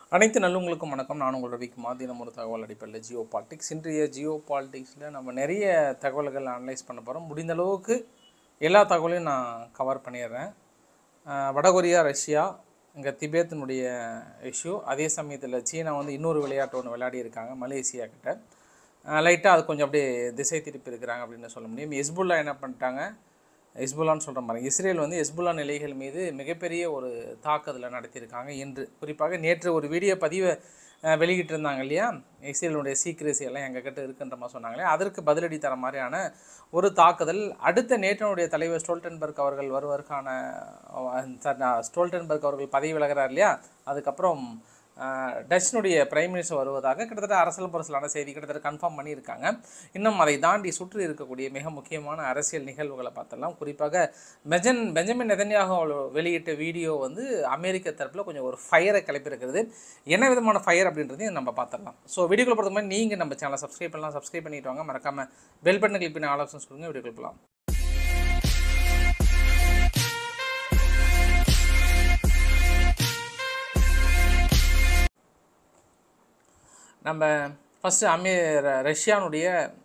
அனைத்து நல்லவங்களுக்கும் வணக்கம் நான் உங்கள் ரவிக்குமார் தினம் ஒரு தகவல் அடிப்படையில் ஜியோ பாலிட்டிக்ஸ் இன்றைய ஜியோ பாலிட்டிக்ஸில் நம்ம நிறைய தகவல்கள் அனலைஸ் பண்ண போகிறோம் முடிந்த அளவுக்கு எல்லா தகவலையும் நான் கவர் பண்ணிடுறேன் அஹ் வடகொரியா ரஷ்யா இங்கே திபேத்தினுடைய இஷ்யூ அதே சமயத்தில் சீனா வந்து இன்னொரு விளையாட்டு ஒன்று விளையாடி இருக்காங்க மலேசியா கிட்ட லைட்டாக அது கொஞ்சம் அப்படியே திசை திருப்பி இருக்கிறாங்க அப்படின்னு சொல்ல முடியும் ஹெஸ்புல்லா என்ன பண்ணிட்டாங்க ஹெஸ்புல்லான்னு சொல்கிற மாதிரி இஸ்ரேல் வந்து ஹெஸ்புல்லா நிலைகள் மீது மிகப்பெரிய ஒரு தாக்குதலை நடத்தியிருக்காங்க இன்று குறிப்பாக நேற்று ஒரு வீடியோ பதிவை அஹ், வெளியிட்டிருந்தாங்க இல்லையா இஸ்ரேலுடைய சீக்கிரசி எல்லாம் எங்ககிட்ட இருக்குன்ற மாதிரி சொன்னாங்களே அதற்கு பதிலடி தர மாதிரியான ஒரு தாக்குதல் அடுத்த நேட்டனுடைய தலைவர் ஸ்டோல்டன்பர்க் அவர்கள் வருவதற்கான அஹ், சார், நான் ஸ்டோல்டன்பர்க் அவர்கள் பதவி விலகிறார் இல்லையா அதுக்கப்புறம் அஹ், டச்சினுடைய பிரைம் மினிஸ்டர் வருவதாக கிட்டத்தட்ட அரசியல் பரசலான செய்தி கிட்டத்தட்ட கன்ஃபார்ம் பண்ணியிருக்காங்க இன்னும் அதை தாண்டி சுற்றி இருக்கக்கூடிய மிக முக்கியமான அரசியல் நிகழ்வுகளை பார்த்தலாம் குறிப்பாக பெஜன் பெஞ்சமின் நெதன்யாகு அவர்கள் வெளியிட்ட வீடியோ வந்து அமெரிக்க தரப்பில் கொஞ்சம் ஒரு ஃபயரை கிளப்பியிருக்கிறது என்ன விதமான ஃபயர் அப்படின்றதையும் நம்ம பார்த்துடலாம் ஸோ வீடியோக்குள்ள பொறுத்த மாதிரி நீங்கள் நம்ம சேனலை சப்ஸ்கிரைப் பண்ணலாம் சப்ஸ்கிரைப் பண்ணிட்டு வாங்க மறக்காமல் பெல் பட்டன் கிளிக் பண்ணி ஆல் ஆப்ஷன்ஸ் கொடுங்க வீடியோ போகலாம் நம்ம ஃபஸ்ட்டு அமே ர- ரஷ்யானுடைய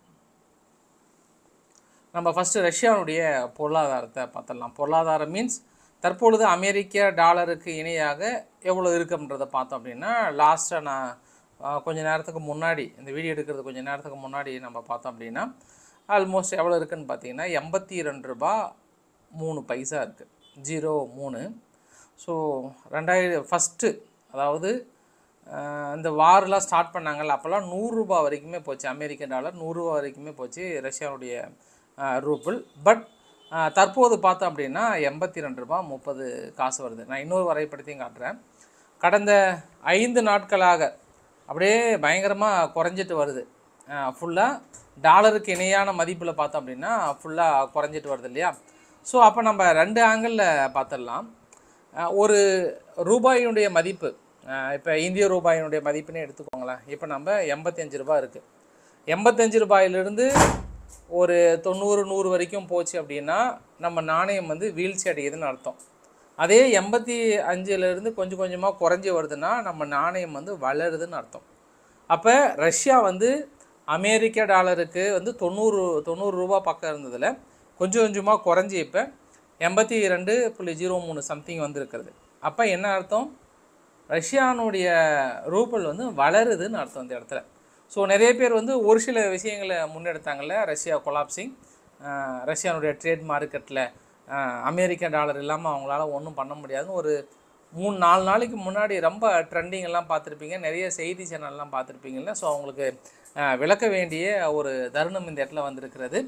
நம்ம ஃபஸ்ட்டு ரஷ்யானுடைய பொருளாதாரத்தை பார்த்துடலாம் பொருளாதாரம் மீன்ஸ் தற்பொழுது அமெரிக்க டாலருக்கு இணையாக எவ்வளோ இருக்குன்றதை பார்த்தோம் அப்படின்னா லாஸ்ட்டாக நான் ஆஹ், கொஞ்ச நேரத்துக்கு முன்னாடி இந்த வீடியோ எடுக்கிறது கொஞ்ச நேரத்துக்கு முன்னாடி நம்ம பார்த்தோம் அப்படின்னா ஆல்மோஸ்ட் எவ்வளோ இருக்குன்னு பார்த்தீங்கன்னா எண்பத்தி ரெண்டு ரூபா மூணு பைசா இருக்குது ஜீரோ மூணு ஸோ ரெண்டாயிரம் ஃபஸ்ட்டு அதாவது ஆஹ், இந்த வாரெலாம் ஸ்டார்ட் பண்ணாங்கல்ல அப்போல்லாம் நூறுரூபா வரைக்குமே போச்சு அமெரிக்க டாலர் நூறுரூவா வரைக்குமே போச்சு ரஷ்யாவுடைய ரூபிள் பட் தற்போது பார்த்தோம் அப்படின்னா எண்பத்தி ரெண்டு ரூபா முப்பது காசு வருது நான் இன்னொரு வரைபடத்தையும் காட்டுறேன் கடந்த ஐந்து நாட்களாக அப்படியே பயங்கரமாக குறைஞ்சிட்டு வருது ஃபுல்லாக டாலருக்கு இணையான மதிப்பில் பார்த்தோம் அப்படின்னா ஃபுல்லாக குறைஞ்சிட்டு வருது இல்லையா ஸோ அப்போ நம்ம ரெண்டு ஆங்கிளில் பார்த்துடலாம் அஹ் ஒரு ரூபாயினுடைய மதிப்பு இப்போ இந்திய ரூபாயினுடைய மதிப்புனே எடுத்துக்கோங்களேன் இப்போ நம்ம எண்பத்தஞ்சு ரூபாய் இருக்குது எண்பத்தஞ்சு ரூபாயிலிருந்து ஒரு தொண்ணூறு நூறு வரைக்கும் போச்சு அப்படின்னா நம்ம நாணயம் வந்து வீழ்ச்சி அடையுதுன்னு அர்த்தம் அதே எண்பத்தி அஞ்சுலேருந்து கொஞ்சம் கொஞ்சமாக குறைஞ்சி வருதுன்னா நம்ம நாணயம் வந்து வளருதுன்னு அர்த்தம் அப்போ ரஷ்யா வந்து அமெரிக்க டாலருக்கு வந்து தொண்ணூறு தொண்ணூறு ரூபா பக்கம் இருந்ததில் கொஞ்சம் கொஞ்சமாக குறைஞ்சி இப்போ எண்பத்தி ரெண்டு புள்ளி ஜீரோ மூணு சம்திங் வந்திருக்கிறது அப்போ என்ன அர்த்தம் ரஷ்யானுடைய ரூபல் வந்து வளருதுன்னு அர்த்தம் இந்த இடத்துல ஸோ நிறைய பேர் வந்து ஒரு சில விஷயங்களை முன்னெடுத்தாங்கல்ல ரஷ்யா கொலாப்சிங் ரஷ்யானுடைய ட்ரேட் மார்க்கெட்டில் அமெரிக்க டாலர் இல்லாமல் அவங்களால ஒன்றும் பண்ண முடியாதுன்னு ஒரு மூணு நாலு நாளைக்கு முன்னாடி ரொம்ப ட்ரெண்டிங் எல்லாம் பார்த்துருப்பீங்க நிறைய செய்தி சேனல்லாம் பார்த்துருப்பீங்கல்ல ஸோ அவங்களுக்கு அஹ், விளக்க வேண்டிய ஒரு தருணம் இந்த இடத்துல வந்திருக்கிறது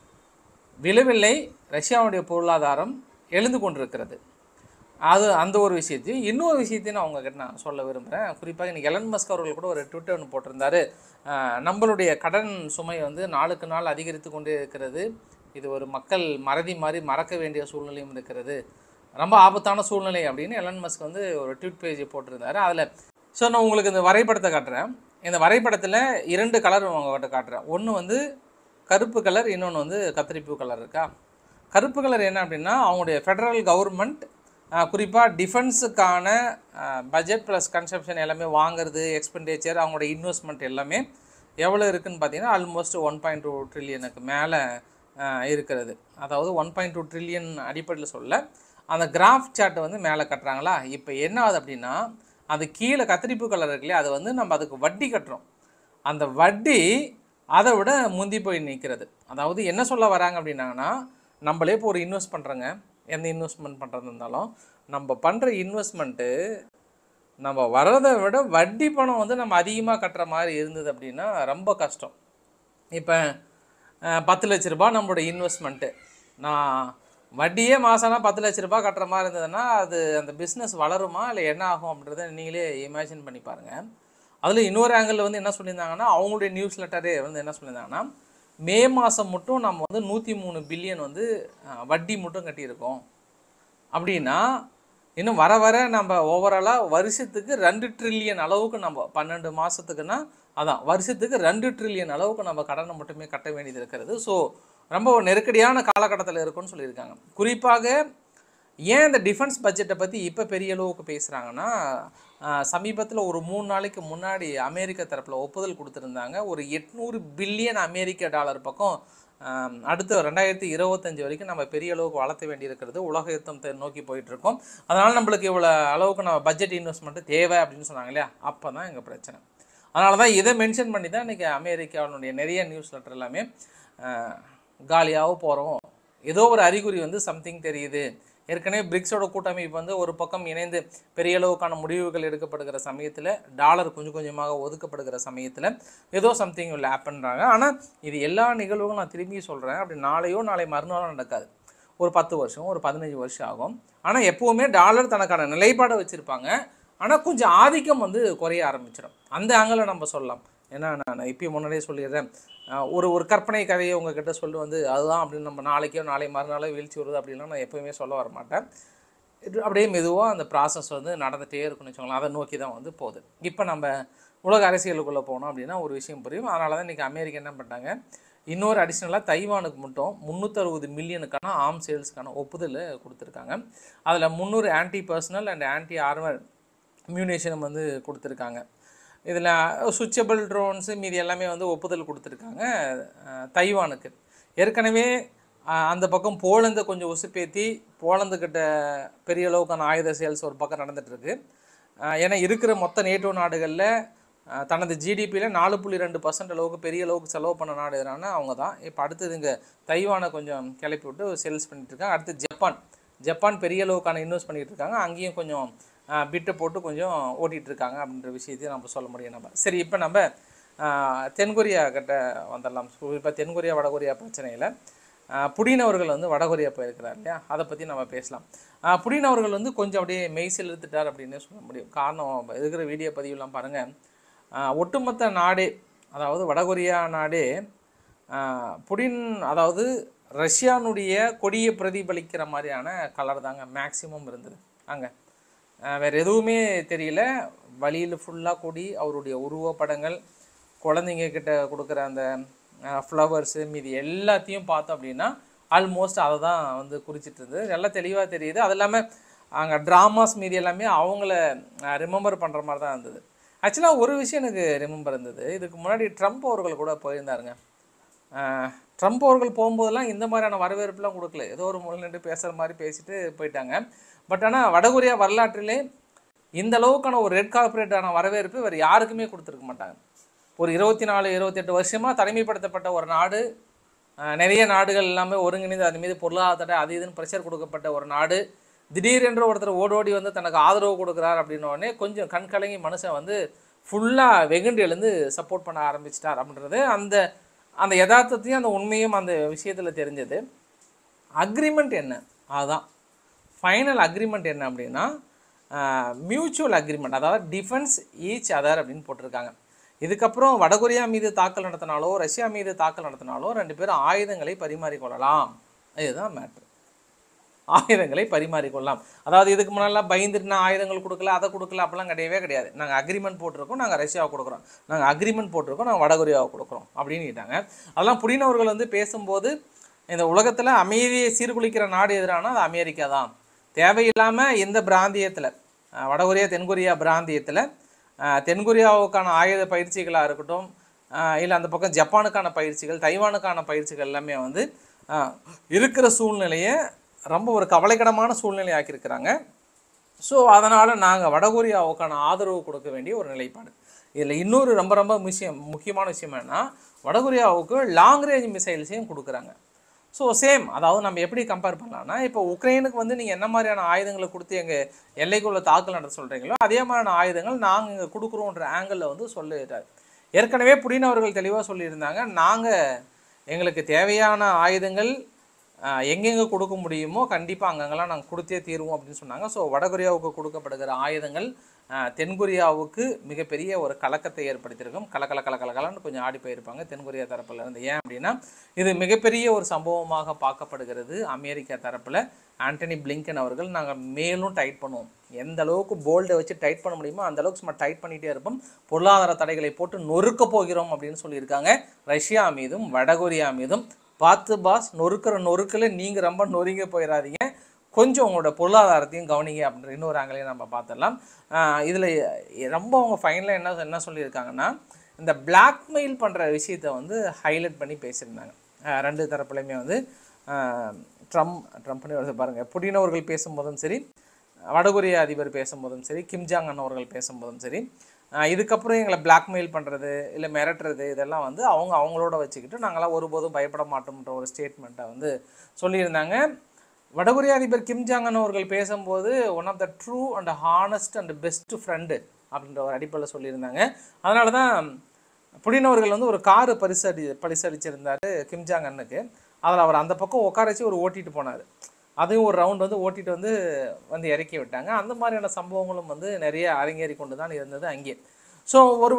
விளைவில்லை ரஷ்யாவுடைய பொருளாதாரம் எழுந்து கொண்டிருக்கிறது அது அந்த ஒரு விஷயத்தையும் இன்னொரு விஷயத்தையும் நான் உங்ககிட்ட நான் சொல்ல விரும்புகிறேன் குறிப்பாக இன்னைக்கு எலன் மஸ்க் அவர்கள் கூட ஒரு ட்விட்டர் ஒன்று போட்டிருந்தாரு அஹ், நம்மளுடைய கடன் சுமை வந்து நாளுக்கு நாள் அதிகரித்து கொண்டே இருக்கிறது இது ஒரு மக்கள் மறதி மாதிரி மறக்க வேண்டிய சூழ்நிலையும் இருக்கிறது ரொம்ப ஆபத்தான சூழ்நிலை அப்படின்னு எலன் மஸ்க் வந்து ஒரு ட்வீட் பேஜ் போட்டிருந்தாரு அதில் ஸோ நான் உங்களுக்கு இந்த வரைபடத்தை காட்டுறேன் இந்த வரைபடத்தில் இரண்டு கலர் உங்ககிட்ட காட்டுறேன் ஒன்று வந்து கருப்பு கலர் இன்னொன்று வந்து கத்திரிப்பூ கலர் இருக்கா கருப்பு கலர் என்ன அப்படின்னா அவங்களுடைய ஃபெடரல் கவர்மெண்ட் குறிப்பாக டிஃபென்ஸுக்கான பட்ஜெட் ப்ளஸ் கன்சப்ஷன் எல்லாமே வாங்குறது எக்ஸ்பெண்டிச்சர் அவங்களோட இன்வெஸ்ட்மெண்ட் எல்லாமே எவ்வளோ இருக்குன்னு பார்த்தீங்கன்னா ஆல்மோஸ்ட் ஒன் பாயிண்ட் டூ ட்ரில்லியனுக்கு மேலே இருக்கிறது அதாவது ஒன் பாயிண்ட் டூ ட்ரில்லியன் அடிப்படையில் சொல்ல அந்த கிராஃப் சார்ட்டை வந்து மேலே கட்டுறாங்களா இப்போ என்ன ஆகுது அப்படின்னா அது கீழே கத்திரிப்பு கலர் இருக்கு இல்லையா அது வந்து நம்ம அதுக்கு வட்டி கட்டுறோம் அந்த வட்டி அதை விட முந்தி போய் நிற்கிறது அதாவது என்ன சொல்ல வராங்க அப்படின்னாங்கன்னா நம்மளே இப்போ ஒரு இன்வெஸ்ட் பண்ணுறோங்க எந்த இன்வெஸ்ட்மெண்ட் பண்ணுறது இருந்தாலும் நம்ம பண்ணுற இன்வெஸ்ட்மெண்ட்டு நம்ம வர்றதை விட வட்டி பணம் வந்து நம்ம அதிகமாக கட்டுற மாதிரி இருந்தது அப்படின்னா ரொம்ப கஷ்டம் இப்போ பத்து லட்ச ரூபாய் நம்மளோட இன்வெஸ்ட்மெண்ட்டு நான் வட்டியே மாதம்னா பத்து லட்ச ரூபாய் கட்டுற மாதிரி இருந்ததுன்னா அது அந்த பிஸ்னஸ் வளருமா இல்லை என்ன ஆகும் அப்படின்றத நீங்களே இமேஜின் பண்ணி பாருங்கள் அதில் இன்னொரு ஆங்கிள் வந்து என்ன சொல்லியிருந்தாங்கன்னா அவங்களுடைய நியூஸ் லெட்டரே வந்து என்ன சொல்லியிருந்தாங்கன்னா மே மாதம் மட்டும் நம்ம வந்து நூற்றி மூணு பில்லியன் வந்து அஹ், வட்டி மட்டும் கட்டியிருக்கோம் அப்படின்னா இன்னும் வர வர நம்ம ஓவராலாக வருஷத்துக்கு ரெண்டு ட்ரில்லியன் அளவுக்கு நம்ம பன்னெண்டு மாதத்துக்குன்னா அதான் வருஷத்துக்கு ரெண்டு ட்ரில்லியன் அளவுக்கு நம்ம கடனை மட்டுமே கட்ட வேண்டியது இருக்கிறது ஸோ ரொம்ப ஒரு நெருக்கடியான காலகட்டத்தில் இருக்குன்னு சொல்லியிருக்காங்க குறிப்பாக ஏன் இந்த டிஃபென்ஸ் பட்ஜெட்டை பற்றி இப்போ பெரிய அளவுக்கு பேசுகிறாங்கன்னா சமீபத்தில் ஒரு மூணு நாளைக்கு முன்னாடி அமெரிக்க தரப்பில் ஒப்புதல் கொடுத்துருந்தாங்க ஒரு எட்நூறு பில்லியன் அமெரிக்க டாலர் பக்கம் ஆம், அடுத்து ரெண்டாயிரத்தி இருபத்தஞ்சு வரைக்கும் நம்ம பெரிய அளவுக்கு வளர்த்த வேண்டியிருக்கிறது உலக யுத்தத்தை நோக்கி போயிட்டு இருக்கோம் அதனால் நம்மளுக்கு இவ்வளோ அளவுக்கு நம்ம பட்ஜெட் இன்வெஸ்ட்மெண்ட்டு தேவை அப்படின்னு சொன்னாங்க இல்லையா அப்போ தான் எங்கள் பிரச்சனை அதனால தான் இதை மென்ஷன் பண்ணி தான் இன்றைக்கி அமெரிக்காவினுடைய நிறைய நியூஸ் லெட்டர் எல்லாமே காலியாக போகிறோம் ஏதோ ஒரு அறிகுறி வந்து சம்திங் தெரியுது ஏற்கனவே பிரிக்ஸோட கூட்டமைப்பு வந்து ஒரு பக்கம் இணைந்து பெரிய அளவுக்கான முடிவுகள் எடுக்கப்படுகிற சமயத்தில் டாலர் கொஞ்சம் கொஞ்சமாக ஒதுக்கப்படுகிற சமயத்தில் ஏதோ சம்திங் இல்லை பண்ணுறாங்க ஆனால் இது எல்லா நிகழ்வுகளும் நான் திரும்பி சொல்கிறேன் அப்படி நாளையோ நாளை மறுநாளோ நடக்காது ஒரு பத்து வருஷம் ஒரு பதினஞ்சு வருஷம் ஆகும் ஆனால் எப்போவுமே டாலர் தனக்கான நிலைப்பாடை வச்சுருப்பாங்க ஆனால் கொஞ்சம் ஆதிக்கம் வந்து குறைய ஆரம்பிச்சிடும் அந்த ஆங்கில நம்ம சொல்லலாம் ஏன்னா நான் இப்பயும் முன்னாடியே சொல்லிடுறேன் அஹ் ஒரு ஒரு கற்பனை கதையை உங்ககிட்ட சொல்லி வந்து அதுதான் அப்படின்னு நம்ம நாளைக்கோ நாளை மறுநாளோ வீழ்ச்சி வருது அப்படின்லாம் நான் எப்போயுமே சொல்ல வர மாட்டேன் இது அப்படியே மெதுவாக அந்த ப்ராசஸ் வந்து நடந்துகிட்டே இருக்குன்னு வச்சுக்கோங்களேன் அதை நோக்கி தான் வந்து போகுது இப்போ நம்ம உலக அரசியலுக்குள்ளே போனோம் அப்படின்னா ஒரு விஷயம் புரியும் அதனால தான் இன்றைக்கி அமெரிக்கா என்ன பண்ணிட்டாங்க இன்னொரு அடிஷ்னலாக தைவானுக்கு மட்டும் முந்நூற்றறுபது மில்லியனுக்கான ஆர்ம் சேல்ஸ்க்கான ஒப்புதல் கொடுத்துருக்காங்க அதில் முந்நூறு anti personnel and anti armour மியூனேஷனும் வந்து கொடுத்துருக்காங்க இதில் சுவிச்சபிள் ட்ரோன்ஸு மீதி எல்லாமே வந்து ஒப்புதல் கொடுத்துருக்காங்க அஹ், தைவானுக்கு ஏற்கனவே அஹ், அந்த பக்கம் போலந்தை கொஞ்சம் உசுப்பேத்தி போலந்துக்கிட்ட பெரிய அளவுக்கான ஆயுத சேல்ஸ் ஒரு பக்கம் நடந்துகிட்ருக்கு ஏன்னா இருக்கிற மொத்த நேட்டோ நாடுகளில் அஹ், தனது ஜிடிபியில் நாலு புள்ளி ரெண்டு பர்சன்ட் அளவுக்கு பெரிய அளவுக்கு செலவு பண்ண நாடு எதுனா அவங்க தான் இப்போ அடுத்தது இங்கே தைவானை கொஞ்சம் கிளப்பி விட்டு சேல்ஸ் பண்ணிட்டு இருக்காங்க அடுத்து ஜப்பான் ஜப்பான் பெரிய அளவுக்கான இன்வெஸ்ட் பண்ணிட்டு இருக்காங்க அங்கேயும் கொஞ்சம் பிட்டை போட்டு கொஞ்சம் ஓட்டிகிட்டு இருக்காங்க அப்படின்ற விஷயத்தையும் நம்ம சொல்ல முடியும் நம்ம சரி இப்போ நம்ம ஆஹ், தென்கொரியா கிட்ட வந்துடலாம் இப்போ தென்கொரியா வடகொரியா பிரச்சனையில் புடின் அவர்கள் வந்து வடகொரியா போயிருக்கிறார் இல்லையா அதை பற்றி நம்ம பேசலாம் ஆஹ், புடின் அவர்கள் வந்து கொஞ்சம் அப்படியே மெய்சில் இழுத்துட்டார் அப்படின்னு சொல்ல முடியும் காரணம் இருக்கிற வீடியோ பதிவுலாம் பாருங்கள் ஒட்டுமொத்த நாடே அதாவது வடகொரியா நாடே ஆஹ், புடின் அதாவது ரஷ்யானுடைய கொடியை பிரதிபலிக்கிற மாதிரியான கலர் தாங்க மேக்சிமம் இருந்தது அங்கே வேறு எதுவுமே தெரியல வழியில் ஃபுல்லாக கொடி அவருடைய உருவப்படங்கள் குழந்தைங்க கிட்ட கொடுக்குற அந்த ஃப்ளவர்ஸு மீதி எல்லாத்தையும் பார்த்தோம் அப்படின்னா ஆல்மோஸ்ட் அதை தான் வந்து குறிச்சிட்டு இருந்தது நல்லா தெளிவாக தெரியுது அது இல்லாமல் அங்கே ட்ராமாஸ் மீதி எல்லாமே அவங்கள ரிமெம்பர் பண்ணுற மாதிரி தான் இருந்தது ஆக்சுவலாக ஒரு விஷயம் எனக்கு ரிமெம்பர் இருந்தது இதுக்கு முன்னாடி ட்ரம்ப் அவர்கள் கூட போயிருந்தாருங்க ஆஹ் ட்ரம்ப் அவர்கள் போகும்போதெல்லாம் இந்த மாதிரியான வரவேற்புலாம் கொடுக்கல ஏதோ ஒரு மொழி நின்று பேசுகிற மாதிரி பேசிட்டு போயிட்டாங்க பட் ஆனால் வடகொரியா வரலாற்றிலே இந்த அளவுக்கான ஒரு ரெட் கார்பரேட்டான வரவேற்பு வேறு யாருக்குமே கொடுத்துருக்க மாட்டாங்க ஒரு இருபத்தி நாலு இருபத்தெட்டு வருஷமாக தனிமைப்படுத்தப்பட்ட ஒரு நாடு ஆஹ் நிறைய நாடுகள் எல்லாமே ஒருங்கிணைந்து அது மீது பொருளாதார தடை அது இதுன்னு ப்ரெஷர் கொடுக்கப்பட்ட ஒரு நாடு திடீரென்று ஒருத்தர் ஓடோடி வந்து தனக்கு ஆதரவு கொடுக்குறார் அப்படின்ன உடனே கொஞ்சம் கண் கலங்கி மனுஷன் வந்து ஃபுல்லாக வெகுண்டு எழுந்து சப்போர்ட் பண்ண ஆரம்பிச்சிட்டார் அப்படின்றது அந்த அந்த யதார்த்தத்தையும் அந்த உண்மையும் அந்த விஷயத்தில் தெரிஞ்சது அக்ரிமெண்ட் என்ன அதுதான் ஃபைனல் அக்ரிமெண்ட் என்ன அப்படின்னா மியூச்சுவல் அக்ரிமெண்ட் அதாவது டிஃபென்ஸ் ஈச் அதர் அப்படின்னு போட்டிருக்காங்க இதுக்கப்புறம் வடகொரியா மீது தாக்கல் நடத்தினாலோ ரஷ்யா மீது தாக்கல் நடத்தினாலோ ரெண்டு பேரும் ஆயுதங்களை பரிமாறிக்கொள்ளலாம் இதுதான் மேட்ரு ஆயுதங்களை பரிமாறிக்கொள்ளலாம் அதாவது இதுக்கு முன்னாடிலாம் பயந்துட்டு நான் ஆயுதங்கள் கொடுக்கல அதை கொடுக்கல அப்படிலாம் கிடையவே கிடையாது நாங்கள் அக்ரிமெண்ட் போட்டிருக்கோம் நாங்கள் ரஷ்யாவை கொடுக்குறோம் நாங்கள் அக்ரிமெண்ட் போட்டிருக்கோம் நாங்கள் வடகொரியாவை கொடுக்குறோம் அப்படின்னுட்டாங்க அதெல்லாம் புடினவர்கள் வந்து பேசும்போது இந்த உலகத்தில் அமைதியை சீர்குலைக்கிற நாடு எதிரானா அது அமெரிக்கா தான் தேவையில்லாமல் இந்த பிராந்தியத்தில் அஹ், வடகொரியா தென்கொரியா பிராந்தியத்தில் அஹ், தென்கொரியாவுக்கான ஆயுத பயிற்சிகளாக இருக்கட்டும் இல்லை அந்த பக்கம் ஜப்பானுக்கான பயிற்சிகள் தைவானுக்கான பயிற்சிகள் எல்லாமே வந்து அஹ், இருக்கிற சூழ்நிலையை ரொம்ப ஒரு கவலைக்கிடமான சூழ்நிலை ஆக்கியிருக்கிறாங்க ஸோ அதனால் நாங்கள் வடகொரியாவுக்கான ஆதரவு கொடுக்க வேண்டிய ஒரு நிலைப்பாடு இதில் இன்னொரு ரொம்ப ரொம்ப விஷயம் முக்கியமான விஷயம் என்னன்னா வடகொரியாவுக்கு லாங் ரேஞ்ச் மிசைல்ஸையும் கொடுக்குறாங்க ஸோ சேம் அதாவது நம்ம எப்படி கம்பேர் பண்ணலாம்னா இப்போ உக்ரைனுக்கு வந்து நீங்கள் என்ன மாதிரியான ஆயுதங்களை கொடுத்து எங்கள் எல்லைக்குள்ள தாக்கல் நடத்த சொல்கிறீங்களோ அதே மாதிரியான ஆயுதங்கள் நாங்கள் இங்கே கொடுக்குறோன்ற ஆங்கிளில் வந்து சொல்லிட்டார் ஏற்கனவே புடின் அவர்கள் தெளிவாக சொல்லியிருந்தாங்க நாங்கள் எங்களுக்கு தேவையான ஆயுதங்கள் ஆஹ், எங்கெங்கே கொடுக்க முடியுமோ கண்டிப்பாக அங்கங்கெல்லாம் நாங்கள் கொடுத்தே தீருவோம் அப்படின்னு சொன்னாங்க ஸோ வடகொரியாவுக்கு கொடுக்கப்படுகிற ஆயுதங்கள் ஆஹ், தென்கொரியாவுக்கு மிகப்பெரிய ஒரு கலக்கத்தை ஏற்படுத்தியிருக்கும் கலக்கல கலக்கலக்கலன்னு கொஞ்சம் ஆடி போயிருப்பாங்க தென்கொரியா தரப்புல இருந்து ஏன் அப்படின்னா இது மிகப்பெரிய ஒரு சம்பவமாக பார்க்கப்படுகிறது அமெரிக்கா தரப்பில் ஆண்டனி பிளிங்கன் அவர்கள் நாங்கள் மேலும் டைட் பண்ணுவோம் எந்த அளவுக்கு போல்டை வச்சு டைட் பண்ண முடியுமோ அந்த அளவுக்கு சும்மா டைட் பண்ணிகிட்டே இருப்போம் பொருளாதார தடைகளை போட்டு நொறுக்க போகிறோம் அப்படின்னு சொல்லியிருக்காங்க ரஷ்யா மீதும் வடகொரியா மீதும் பார்த்து பாஸ் நொறுக்கிற நொறுக்கில் நீங்கள் ரொம்ப நொறுங்க போயிடாதீங்க கொஞ்சம் உங்களோட பொருளாதாரத்தையும் கவனிங்க அப்படின்ற இன்னொரு ஆங்கிலையும் நம்ம பார்த்துடலாம் இதில் ரொம்ப அவங்க ஃபைனலாக என்ன என்ன சொல்லியிருக்காங்கன்னா இந்த பிளாக்மெயில் பண்ணுற விஷயத்தை வந்து ஹைலைட் பண்ணி பேசியிருந்தாங்க அஹ் ரெண்டு தரப்புலையுமே வந்து அஹ் ட்ரம்ப் ட்ரம்ப்னு வருது பாருங்கள் புடின் அவர்கள் பேசும்போதும் சரி வடகொரிய அதிபர் பேசும்போதும் சரி கிம் ஜாங் அன் அவர்கள் பேசும்போதும் சரி அஹ் இதுக்கப்புறம் எங்களை பிளாக்மெயில் பண்ணுறது இல்லை மிரட்டுறது இதெல்லாம் வந்து அவங்க அவங்களோட வச்சுக்கிட்டு நாங்களாம் ஒருபோதும் பயப்பட மாட்டோம்ன்ற ஒரு ஸ்டேட்மெண்ட்டை வந்து சொல்லியிருந்தாங்க வடகொரிய அதிபர் கிம் ஜாங் அன் அவர்கள் பேசும்போது one of the true and honest and best friend அப்படின்ற ஒரு அடிப்படையில் சொல்லியிருந்தாங்க அதனால தான் புடின் அவர்கள் வந்து ஒரு காரு பரிசடி பரிசளிச்சிருந்தாரு கிம் ஜாங் அண்ணுக்கு அதில் அவர் அந்த பக்கம் உட்கார வச்சு ஒரு ஓட்டிட்டு போனார் அதையும் ஒரு ரவுண்ட் வந்து ஓட்டிட்டு வந்து வந்து இறக்கி விட்டாங்க அந்த மாதிரியான சம்பவங்களும் வந்து நிறைய அரங்கேறி கொண்டு தான் இருந்தது அங்கே ஸோ ஒரு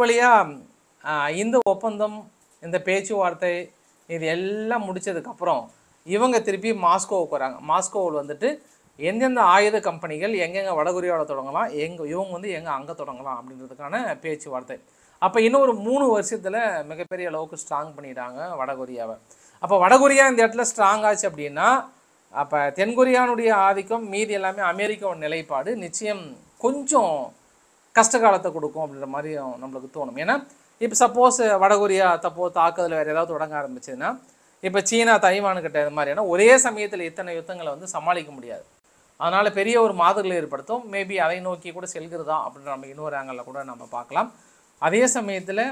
வழியாக இந்த ஒப்பந்தம் இந்த பேச்சுவார்த்தை இது எல்லாம் முடிச்சதுக்கப்புறம் இவங்க திருப்பி மாஸ்கோவுக்கு வராங்க மாஸ்கோவில் வந்துட்டு எந்தெந்த ஆயுத கம்பெனிகள் எங்கெங்கே வடகொரியாவில் தொடங்கலாம் எங்கே இவங்க வந்து எங்கே அங்கே தொடங்கலாம் அப்படின்றதுக்கான பேச்சுவார்த்தை அப்போ இன்னும் ஒரு மூணு வருஷத்தில் மிகப்பெரிய அளவுக்கு ஸ்ட்ராங் பண்ணிட்டாங்க வடகொரியாவை அப்போ வடகொரியா இந்த இடத்துல ஸ்ட்ராங் ஆச்சு அப்படின்னா அப்போ தென்கொரியானுடைய ஆதிக்கம் மீதி எல்லாமே அமெரிக்காவோட நிலைப்பாடு நிச்சயம் கொஞ்சம் கஷ்ட காலத்தை கொடுக்கும் அப்படின்ற மாதிரி நம்மளுக்கு தோணும் ஏன்னா இப்போ சப்போஸ் வடகொரியா தப்போ தாக்குதல் வேறு ஏதாவது தொடங்க ஆரம்பிச்சதுன்னா இப்போ சீனா தைவானுக்கிட்ட இது மாதிரியான ஒரே சமயத்தில் இத்தனை யுத்தங்களை வந்து சமாளிக்க முடியாது அதனால் பெரிய ஒரு மாறுதலை ஏற்படுத்தும் மேபி அதை நோக்கி கூட செல்கிறதா அப்படின்ற நம்ம இன்னொரு ஆங்கிளில் கூட நம்ம பார்க்கலாம் அதே சமயத்தில்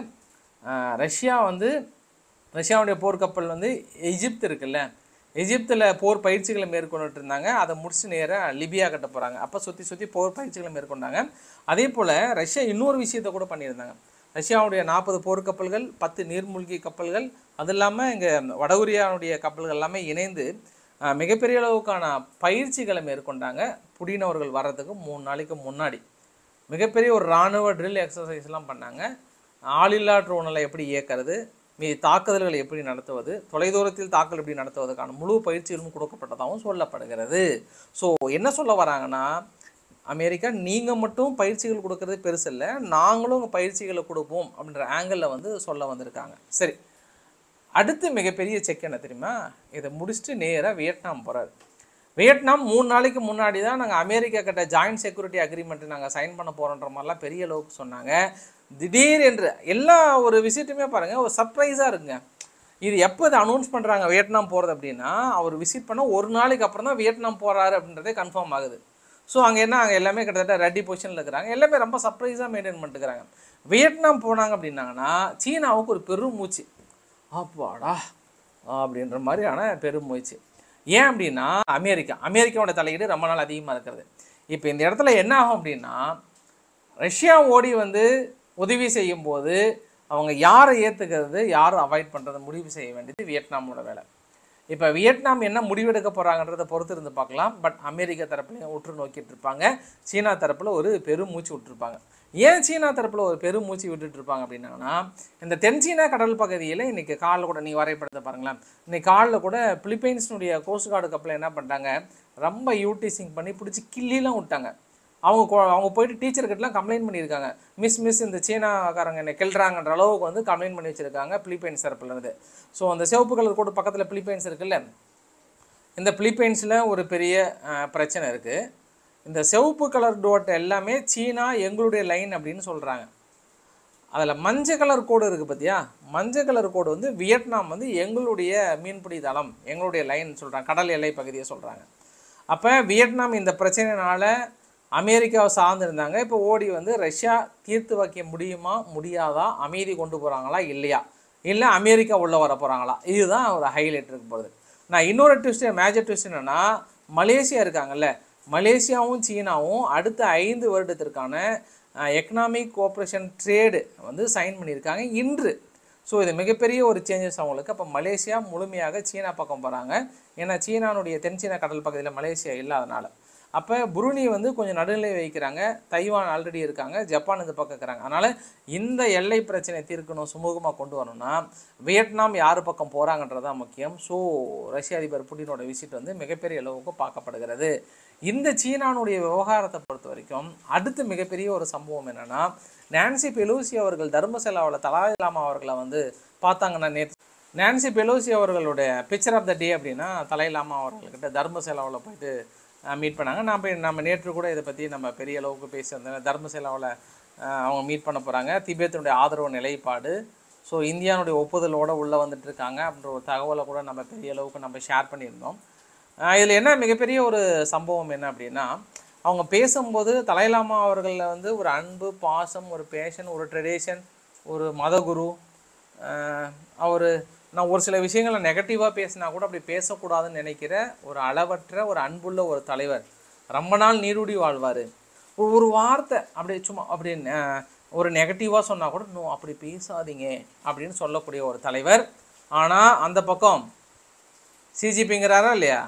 ரஷ்யா வந்து ரஷ்யாவுடைய போர்க்கப்பல் வந்து எகிப்து இருக்குல்ல எகிப்தில் போர் பயிற்சிகளை மேற்கொண்டுட்டு இருந்தாங்க அதை முடிச்சு நேராக லிபியா கட்ட போகிறாங்க அப்போ சுற்றி சுற்றி போர் பயிற்சிகளை மேற்கொண்டாங்க அதே போல் ரஷ்யா இன்னொரு விஷயத்தை கூட பண்ணியிருந்தாங்க ரஷ்யாவுடைய நாற்பது போர்க்கப்பல்கள் பத்து நீர்மூழ்கி கப்பல்கள் அது இல்லாமல் இங்கே வடகொரியாவுடைய கப்பல்கள் எல்லாமே இணைந்து அஹ், மிகப்பெரிய அளவுக்கான பயிற்சிகளை மேற்கொண்டாங்க புடின் அவர்கள் வர்றதுக்கு மூணு நாளைக்கு முன்னாடி மிகப்பெரிய ஒரு இராணுவ ட்ரில் எக்ஸசைஸ்லாம் பண்ணாங்க ஆளில்லா ட்ரோனில் எப்படி இயக்கிறது மீதி தாக்குதல்களை எப்படி நடத்துவது தொலைதூரத்தில் தாக்கல் எப்படி நடத்துவதற்கான முழு பயிற்சிகளும் கொடுக்கப்பட்டதாகவும் சொல்லப்படுகிறது ஸோ என்ன சொல்ல வராங்கன்னா அமெரிக்கா நீங்கள் மட்டும் பயிற்சிகள் கொடுக்கறது பெருசு இல்லை நாங்களும் உங்கள் பயிற்சிகளை கொடுப்போம் அப்படின்ற ஆங்கிளில் வந்து சொல்ல வந்திருக்காங்க சரி அடுத்து மிகப்பெரிய செக் என்ன தெரியுமா இதை முடிச்சுட்டு நேராக வியட்நாம் போகிறாரு வியட்நாம் மூணு நாளைக்கு முன்னாடி தான் நாங்கள் அமெரிக்கா கிட்ட ஜாயின்ட் செக்யூரிட்டி அக்ரிமெண்ட் நாங்கள் சைன் பண்ண போகிறோன்ற மாதிரிலாம் பெரிய அளவுக்கு சொன்னாங்க திடீர் என்று எல்லா ஒரு விசிட்டுமே பாருங்கள் ஒரு சர்ப்ரைஸாக இருக்குங்க இது எப்போ இதை அனௌன்ஸ் பண்ணுறாங்க வியட்நாம் போகிறது அப்படின்னா அவர் விசிட் பண்ண ஒரு நாளைக்கு அப்புறம் தான் வியட்நாம் போகிறாரு அப்படின்றதே கன்ஃபார்ம் ஆகுது ஸோ அங்கே என்ன அங்கே எல்லாமே கிட்டத்தட்ட ரெடி பொசிஷனில் இருக்கிறாங்க எல்லாமே ரொம்ப சர்ப்ரைஸாக மெயின்டைன் பண்ணிட்டுக்கிறாங்க வியட்நாம் போனாங்க அப்படின்னாங்கன்னா சீனாவுக்கு ஒரு பெரும் மூச்சு அப்பாடா அப்படின்ற மாதிரியான பெரும் முயற்சி ஏன் அப்படின்னா அமெரிக்கா அமெரிக்காவோட தலையீடு ரொம்ப நாள் அதிகமாக இருக்கிறது இப்போ இந்த இடத்துல என்ன ஆகும் அப்படின்னா ரஷ்யா ஓடி வந்து உதவி செய்யும்போது அவங்க யாரை ஏற்றுக்கிறது யாரை அவாய்ட் பண்ணுறதை முடிவு செய்ய வேண்டியது வியட்நாமோட வேலை இப்போ வியட்நாம் என்ன முடிவெடுக்க போகிறாங்கன்றதை பொறுத்து இருந்து பார்க்கலாம் பட் அமெரிக்கா தரப்புலையும் உற்று நோக்கிட்டு இருப்பாங்க சீனா தரப்பில் ஒரு பெரும் மூச்சு விட்டுருப்பாங்க ஏன் சீனா தரப்பில் ஒரு பெரும் மூச்சு விட்டுட்டு இருப்பாங்க அப்படின்னாங்கன்னா இந்த தென் சீனா கடல் பகுதியில் இன்றைக்கி காலில் கூட நீ வரைபடத்தை பாருங்களேன் இன்னைக்கு காலில் கூட பிலிப்பைன்ஸினுடைய கோஸ்ட் கார்டு கப்பலில் என்ன பண்ணிட்டாங்க ரொம்ப யூட்டிசிங் பண்ணி பிடிச்சி கிள்ளிலாம் விட்டாங்க அவங்க கொ- அவங்க போயிட்டு டீச்சர்கிட்டலாம் கம்ப்ளைண்ட் பண்ணியிருக்காங்க மிஸ் மிஸ் இந்த சீனாக்காரங்க என்னை கிள்றாங்கன்ற அளவுக்கு வந்து கம்ப்ளைண்ட் பண்ணி வச்சிருக்காங்க பிலிப்பைன்ஸ் தரப்புல இருந்து ஸோ அந்த சிவப்பு கலர் கூட பக்கத்தில் பிலிப்பைன்ஸ் இருக்குல்ல இந்த பிலிப்பைன்ஸில் ஒரு பெரிய அஹ், பிரச்சனை இருக்குது இந்த சிவப்பு கலர் டோட் எல்லாமே சீனா எங்களுடைய லைன் அப்படின்னு சொல்கிறாங்க அதில் மஞ்சள் கலர் கோடு இருக்குது பார்த்தியா மஞ்சள் கலர் கோடு வந்து வியட்நாம் வந்து எங்களுடைய மீன்பிடி தளம் எங்களுடைய லைன் சொல்கிறாங்க கடல் எல்லை பகுதியை சொல்கிறாங்க அப்போ வியட்நாம் இந்த பிரச்சனைனால அமெரிக்காவை சார்ந்திருந்தாங்க இப்போ ஓடி வந்து ரஷ்யா தீர்த்து வைக்க முடியுமா முடியாதா அமைதி கொண்டு போகிறாங்களா இல்லையா இல்லை அமெரிக்கா உள்ளே வர போகிறாங்களா இதுதான் ஒரு ஹைலைட் இருக்க போகுது நான் இன்னொரு ட்விஸ்ட் மேஜர் ட்விஸ்ட் என்னென்னா மலேசியா இருக்காங்கல்ல மலேசியாவும் சீனாவும் அடுத்த ஐந்து வருடத்திற்கான எக்கனாமிக் கோஆப்ரேஷன் ட்ரேடு வந்து சைன் பண்ணியிருக்காங்க இன்று ஸோ இது மிகப்பெரிய ஒரு சேஞ்சஸ் அவங்களுக்கு அப்போ மலேசியா முழுமையாக சீனா பக்கம் போகிறாங்க ஏன்னா சீனானுடைய தென் சீனா கடல் பகுதியில் மலேசியா இல்லாதனால அப்போ புருனி வந்து கொஞ்சம் நடுநிலை வைக்கிறாங்க தைவான் ஆல்ரெடி இருக்காங்க ஜப்பான் இந்த பக்கம் இருக்கிறாங்க அதனால் இந்த எல்லை பிரச்சனை தீர்க்கணும் சுமூகமாக கொண்டு வரணும்னா வியட்நாம் யார் பக்கம் போகிறாங்கன்றது தான் முக்கியம் ஸோ ரஷ்ய அதிபர் புட்டினோட விசிட் வந்து மிகப்பெரிய அளவுக்கு பார்க்கப்படுகிறது இந்த சீனானுடைய விவகாரத்தை பொறுத்த வரைக்கும் அடுத்து மிகப்பெரிய ஒரு சம்பவம் என்னன்னா நான்சி பெலூசி அவர்கள் தர்மசலாவில் தலாய் லாமா அவர்களை வந்து பார்த்தாங்கன்னா நேற்று நான்சி பெலோசி அவர்களுடைய பிக்சர் ஆஃப் த டே அப்படின்னா தலை லாமா அவர்கள்கிட்ட தர்மசலாவில் போயிட்டு மீட் பண்ணாங்க நான் போய் நம்ம நேற்று கூட இதை பற்றி நம்ம பெரிய அளவுக்கு பேசியிருந்தோம் தர்மசேலாவில் அவங்க மீட் பண்ண போகிறாங்க திபேத்தினுடைய ஆதரவு நிலைப்பாடு ஸோ இந்தியானுடைய ஒப்புதலோடு உள்ளே வந்துட்டு இருக்காங்க அப்படின்ற ஒரு தகவலை கூட நம்ம பெரிய அளவுக்கு நம்ம ஷேர் பண்ணியிருந்தோம் இதில் என்ன மிகப்பெரிய ஒரு சம்பவம் என்ன அப்படின்னா அவங்க பேசும்போது தலைலாமா அவர்களில் வந்து ஒரு அன்பு பாசம் ஒரு பேஷன் ஒரு ட்ரெடிஷன் ஒரு மதகுரு அவர் நான் ஒரு சில விஷயங்களை நெகட்டிவாக பேசினா கூட அப்படி பேசக்கூடாதுன்னு நினைக்கிற ஒரு அளவற்ற ஒரு அன்புள்ள ஒரு தலைவர் ரொம்ப நாள் நீடூடி வாழ்வார் ஒரு வார்த்தை அப்படி சும்மா அப்படி அஹ், ஒரு நெகட்டிவாக சொன்னால் கூட நோ அப்படி பேசாதீங்க அப்படின்னு சொல்லக்கூடிய ஒரு தலைவர் ஆனால் அந்த பக்கம் சிஜிபிங்கிறாரா இல்லையா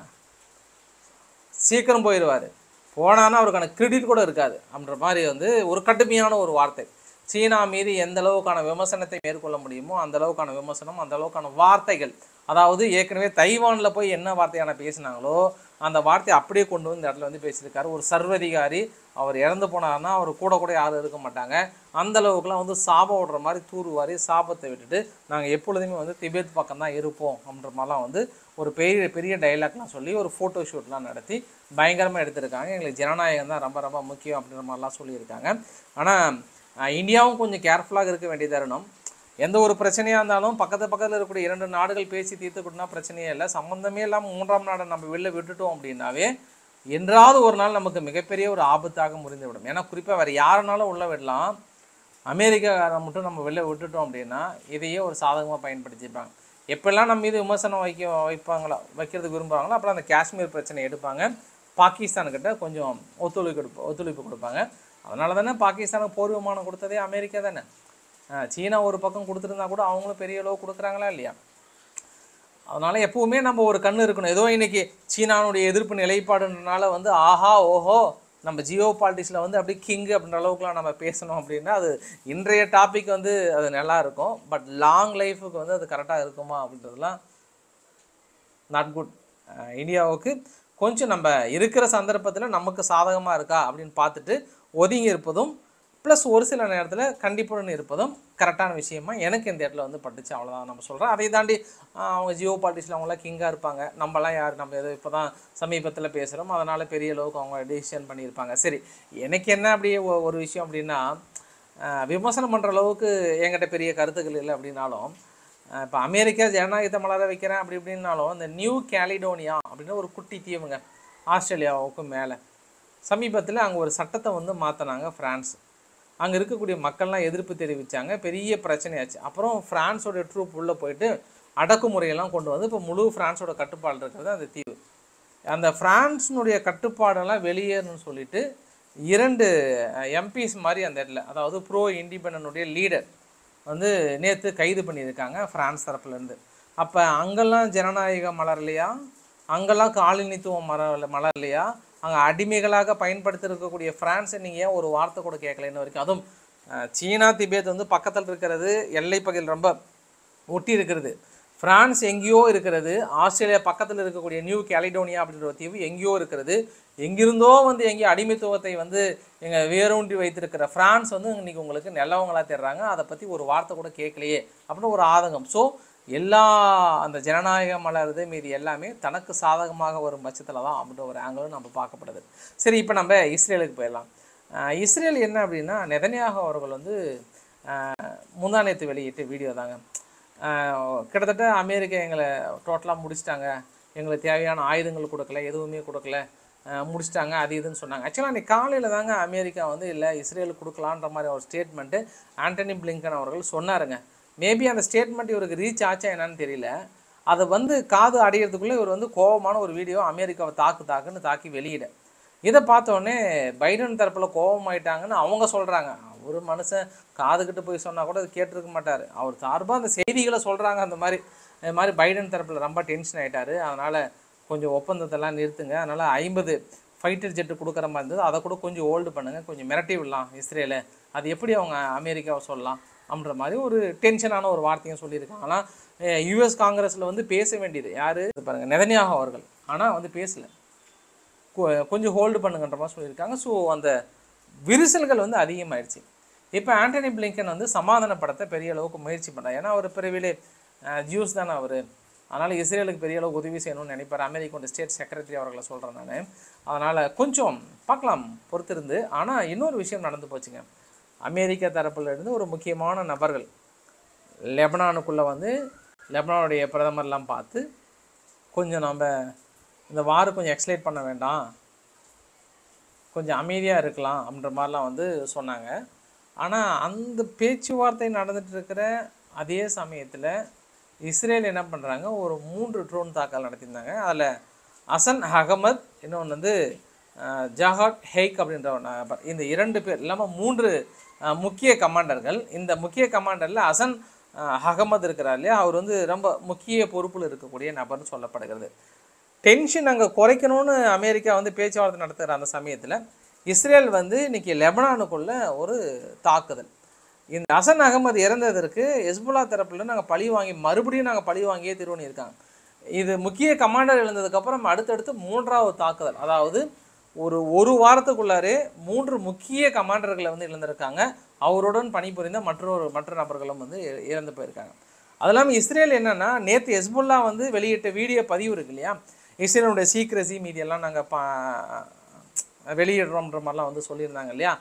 சீக்கிரம் போயிடுவார் போனான்னா அவருக்கான கிரெடிட் கூட இருக்காது அப்படின்ற மாதிரி வந்து ஒரு கடுமையான ஒரு வார்த்தை சீனா மீது எந்த அளவுக்கான விமர்சனத்தை மேற்கொள்ள முடியுமோ அந்த அளவுக்கான விமர்சனம் அந்த அளவுக்கான வார்த்தைகள் அதாவது ஏற்கனவே தைவானில் போய் என்ன வார்த்தையான பேசினாங்களோ அந்த வார்த்தையை அப்படியே கொண்டு வந்து இந்த இடத்துல வந்து பேசியிருக்காரு ஒரு சர்வதிகாரி அவர் இறந்து போனாருன்னா அவர் கூட கூட யாரும் இருக்க மாட்டாங்க அந்த அளவுக்குலாம் வந்து சாபம் விடுற மாதிரி தூர்வாரி சாபத்தை விட்டுட்டு நாங்கள் எப்பொழுதுமே வந்து திபேத் பக்கம் தான் இருப்போம் அப்படின்ற மாதிரிலாம் வந்து ஒரு பெரிய பெரிய டைலாக்லாம் சொல்லி ஒரு ஃபோட்டோ ஷூட்லாம் நடத்தி பயங்கரமாக எடுத்திருக்காங்க எங்களுக்கு ஜனநாயகம் தான் ரொம்ப ரொம்ப முக்கியம் அப்படின்ற மாதிரிலாம் சொல்லியிருக்காங்க ஆனால் இந்தியாவும் கொஞ்சம் கேர்ஃபுல்லாக இருக்க வேண்டிய தருணம் எந்த ஒரு பிரச்சனையாக இருந்தாலும் பக்கத்து பக்கத்தில் இருக்கக்கூடிய இரண்டு நாடுகள் பேசி தீர்த்துக்கிட்டோம்னா பிரச்சனையே இல்லை சம்மந்தமே இல்லாமல் மூன்றாம் நாடை நம்ம வெளில விட்டுட்டோம் அப்படின்னாவே என்றாவது ஒரு நாள் நமக்கு மிகப்பெரிய ஒரு ஆபத்தாக முறிந்து விடும் ஏன்னா குறிப்பாக வேறு யாருனாலும் உள்ள விடலாம் அமெரிக்காவை மட்டும் நம்ம வெளில விட்டுட்டோம் அப்படின்னா இதையே ஒரு சாதகமாக பயன்படுத்திப்பாங்க எப்பெல்லாம் நம்ம மீது விமர்சனம் வைக்க வைப்பாங்களோ வைக்கிறதுக்கு விரும்புகிறாங்களோ அப்புறம் அந்த காஷ்மீர் பிரச்சனை எடுப்பாங்க பாகிஸ்தானுக்கிட்ட கொஞ்சம் ஒத்துழைப்பு கொடுப்ப ஒத்துழைப்பு கொடுப்பாங்க அதனால தானே பாகிஸ்தானுக்கு போர் விமானம் கொடுத்ததே அமெரிக்கா தானே ஆஹ் சீனா ஒரு பக்கம் கொடுத்துருந்தா கூட அவங்களும் பெரிய அளவு கொடுக்குறாங்களா இல்லையா அதனால எப்பவுமே நம்ம ஒரு கண்ணு இருக்கணும் ஏதோ இன்னைக்கு சீனானுடைய எதிர்ப்பு நிலைப்பாடுன்றனால வந்து ஆஹா ஓஹோ நம்ம ஜியோ பாலிட்டிக்ஸில் வந்து அப்படி கிங் அப்படின்ற அளவுக்குலாம் நம்ம பேசணும் அப்படின்னா அது இன்றைய டாபிக் வந்து அது நல்லா இருக்கும் பட் லாங் லைஃபுக்கு வந்து அது கரெக்டாக இருக்குமா அப்படின்றதுலாம் நாட் குட் இந்தியாவுக்கு கொஞ்சம் நம்ம இருக்கிற சந்தர்ப்பத்தில் நமக்கு சாதகமாக இருக்கா அப்படின்னு பார்த்துட்டு ஒதுங்கி இருப்பதும் ப்ளஸ் ஒரு சில நேரத்தில் கண்டிப்புடன் இருப்பதும் கரெக்டான விஷயமா எனக்கு இந்த இடத்துல வந்து பட்டுச்சு அவ்வளோதான் நம்ம சொல்கிறோம் அதை தாண்டி ஆஹ், அவங்க ஜியோ பாலிட்டிக்ஸில் அவங்களாம் கிங்காக இருப்பாங்க நம்மலாம் யார் நம்ம ஏதோ இப்போ தான் சமீபத்தில் பேசுகிறோம் அதனால் பெரிய அளவுக்கு அவங்க டிசிஷன் பண்ணியிருப்பாங்க சரி எனக்கு என்ன அப்படியே ஒ- ஒரு விஷயம் அப்படின்னா ஆஹ், விமர்சனம் பண்ணுற அளவுக்கு என்கிட்ட பெரிய கருத்துக்கள் இல்லை அப்படின்னாலும் இப்போ அமெரிக்கா ஜனநாயகத்தை மலர வைக்கிறேன் அப்படி இப்படின்னாலும் இந்த நியூ கேலிடோனியா அப்படின்னு ஒரு குட்டி தீவுங்க ஆஸ்திரேலியாவுக்கும் மேலே சமீபத்தில் அங்கே ஒரு சட்டத்தை வந்து மாற்றினாங்க ஃப்ரான்ஸ் அங்கே இருக்கக்கூடிய மக்கள்லாம் எதிர்ப்பு தெரிவித்தாங்க பெரிய பிரச்சனையாச்சு அப்புறம் ஃப்ரான்ஸோட ட்ரூப் உள்ளே போயிட்டு அடக்குமுறையெல்லாம் கொண்டு வந்து இப்போ முழு ஃப்ரான்ஸோட கட்டுப்பாடு இருக்கிறது அந்த தீவு அந்த ஃப்ரான்ஸினுடைய கட்டுப்பாடெல்லாம் வெளியேறணும்னு சொல்லிட்டு இரண்டு எம்பிஸ் மாதிரி அந்த இடத்துல அதாவது ப்ரோ இண்டிபெண்டனுடைய லீடர் வந்து நேற்று கைது பண்ணியிருக்காங்க ஃப்ரான்ஸ் தரப்புலேருந்து அப்போ அங்கெல்லாம் ஜனநாயகம் மலரலையா அங்கெல்லாம் காலனித்துவம் மலர மலரலையா அங்கே அடிமைகளாக பயன்படுத்தி இருக்கக்கூடிய ஃப்ரான்ஸை நீங்கள் ஏன் ஒரு வார்த்தை கூட கேட்கல இன்ன வரைக்கும் அதுவும் அஹ், சீனா திபேத் வந்து பக்கத்தில் இருக்கிறது எல்லை பகுதியில் ரொம்ப ஒட்டி இருக்கிறது பிரான்ஸ் எங்கேயோ இருக்கிறது ஆஸ்திரேலியா பக்கத்தில் இருக்கக்கூடிய நியூ கேலிடோனியா அப்படின்ற ஒரு தீவு எங்கேயோ இருக்கிறது எங்கிருந்தோ வந்து எங்கேயோ அடிமைத்துவத்தை வந்து எங்கள் வேரூன்றி வைத்திருக்கிற பிரான்ஸ் வந்து இன்னைக்கு உங்களுக்கு நல்லவங்களா தேடுறாங்க அதை பற்றி ஒரு வார்த்தை கூட கேட்கலையே அப்படின்னு ஒரு ஆதங்கம் ஸோ எல்லா அந்த ஜனநாயகம் மலருது மீதி எல்லாமே தனக்கு சாதகமாக வரும் பட்சத்தில் தான் அப்படின்ற ஒரு ஆங்கிளும் நம்ம பார்க்கப்படுது சரி இப்போ நம்ம இஸ்ரேலுக்கு போயிடலாம் அஹ் இஸ்ரேல் என்ன அப்படின்னா நெதன்யாகு அவர்கள் வந்து அஹ் முந்தானேத்து வெளியிட்ட வீடியோ தாங்க அஹ் கிட்டத்தட்ட அமெரிக்கா எங்களை டோட்டலாக முடிச்சிட்டாங்க எங்களுக்கு தேவையான ஆயுதங்கள் கொடுக்கல எதுவுமே கொடுக்கல அஹ் முடிச்சிட்டாங்க அது இதுன்னு சொன்னாங்க ஆக்சுவலாக அன்றைக்கி காலையில் தாங்க அமெரிக்கா வந்து இல்லை இஸ்ரேல் கொடுக்கலான்ற மாதிரி ஒரு ஸ்டேட்மெண்ட்டு ஆண்டனி பிளிங்கன் அவர்கள் சொன்னாருங்க மேபி அந்த ஸ்டேட்மெண்ட் இவருக்கு ரீச் ஆச்சா என்னன்னு தெரியல அதை வந்து காது அடையிறதுக்குள்ளே இவர் வந்து கோபமான ஒரு வீடியோ அமெரிக்காவை தாக்கு தாக்குன்னு தாக்கி வெளியிட இதை பார்த்த உடனே பைடன் தரப்பில் கோபமாயிட்டாங்கன்னு அவங்க சொல்கிறாங்க ஒரு மனுஷன் காதுகிட்ட போய் சொன்னால் கூட அது கேட்டிருக்க மாட்டார் அவர் சார்பாக அந்த செய்திகளை சொல்கிறாங்க அந்த மாதிரி இந்த மாதிரி பைடன் தரப்பில் ரொம்ப டென்ஷன் ஆயிட்டாரு அதனால் கொஞ்சம் ஒப்பந்தத்தெல்லாம் நிறுத்துங்க அதனால் ஐம்பது ஃபைட்டர் ஜெட்டு கொடுக்குற மாதிரி இருந்தது அதை கூட கொஞ்சம் ஹோல்டு பண்ணுங்கள் கொஞ்சம் மிரட்டி விடலாம் இஸ்ரேலை அது எப்படி அவங்க அமெரிக்காவை சொல்லலாம் அப்படின்ற மாதிரி ஒரு டென்ஷனான ஒரு வார்த்தையும் சொல்லியிருக்காங்க ஆனால் யூஎஸ் காங்கிரஸில் வந்து பேச வேண்டியது யார் பாருங்கள் நெதன்யாகு அவர்கள் ஆனால் வந்து பேசல கொ- கொஞ்சம் ஹோல்டு பண்ணுங்கன்ற மாதிரி சொல்லியிருக்காங்க ஸோ அந்த விரிசல்கள் வந்து அதிகமாயிடுச்சு இப்போ ஆண்டனி பிளிங்கன் வந்து சமாதானப்படுத்த பெரிய அளவுக்கு முயற்சி பண்ணார் ஏன்னா அவர் பிறவிலே ஜூஸ் தானே அவர் அதனால் இஸ்ரேலுக்கு பெரிய அளவு உதவி செய்யணும்னு நினைப்பார் அமெரிக்காவோட ஸ்டேட் செக்ரட்டரி அவர்களை சொல்கிறேன் நான் அதனால் கொஞ்சம் பார்க்கலாம் பொறுத்திருந்து ஆனால் இன்னொரு விஷயம் நடந்து போச்சுங்க அமெரிக்கா தரப்புல இருந்து ஒரு முக்கியமான நபர்கள் லெபனானுக்குள்ளே வந்து லெபனானுடைய பிரதமர்லாம் பார்த்து கொஞ்சம் நம்ம இந்த வாரை கொஞ்சம் எக்ஸ்லேட் பண்ண வேண்டாம் கொஞ்சம் அமைதியாக இருக்கலாம் அப்படின்ற மாதிரிலாம் வந்து சொன்னாங்க ஆனால் அந்த பேச்சுவார்த்தை நடந்துட்டு இருக்கிற அதே சமயத்தில் இஸ்ரேல் என்ன பண்ணுறாங்க ஒரு மூன்று ட்ரோன் தாக்கல் நடத்தியிருந்தாங்க அதில் அசன் அகமத் இன்னொன்று வந்து அஹ், ஜஹாட் ஹெய்க் அப்படின்ற ஒரு நபர் இந்த இரண்டு பேர் இல்லாமல் மூன்று அஹ், முக்கிய கமாண்டர்கள் இந்த முக்கிய கமாண்டரில் அசன் அஹ், அகமது இருக்கிறார் இல்லையா அவர் வந்து ரொம்ப முக்கிய பொறுப்பில் இருக்கக்கூடிய நபர்னு சொல்லப்படுகிறது டென்ஷன் அங்கே குறைக்கணும்னு அமெரிக்கா வந்து பேச்சுவார்த்தை நடத்துகிற அந்த சமயத்தில் இஸ்ரேல் வந்து இன்னைக்கு லெபனானுக்குள்ள ஒரு தாக்குதல் இந்த அசன் அகமது இறந்ததற்கு ஹெஸ்புல்லா தரப்புல நாங்கள் பழி வாங்கி மறுபடியும் நாங்கள் பழி வாங்கியே திருவண்ணி இருக்காங்க இது முக்கிய கமாண்டர் எழுந்ததுக்கப்புறம் அடுத்தடுத்து மூன்றாவது தாக்குதல் அதாவது ஒரு ஒரு வாரத்துக்குள்ளாரே மூன்று முக்கிய கமாண்டர்களை வந்து இழந்திருக்காங்க அவருடன் பணிபுரிந்த மற்றொரு மற்ற நபர்களும் வந்து இ- இறந்து போயிருக்காங்க அது இல்லாமல் இஸ்ரேல் என்னன்னா நேற்று ஹெஸ்புல்லா வந்து வெளியிட்ட வீடியோ பதிவு இருக்கு இல்லையா இஸ்ரேலுடைய சீக்ரசி மீதியெல்லாம் நாங்கள் பா வெளியிடுறோம்ன்ற மாதிரிலாம் வந்து சொல்லியிருந்தாங்க இல்லையா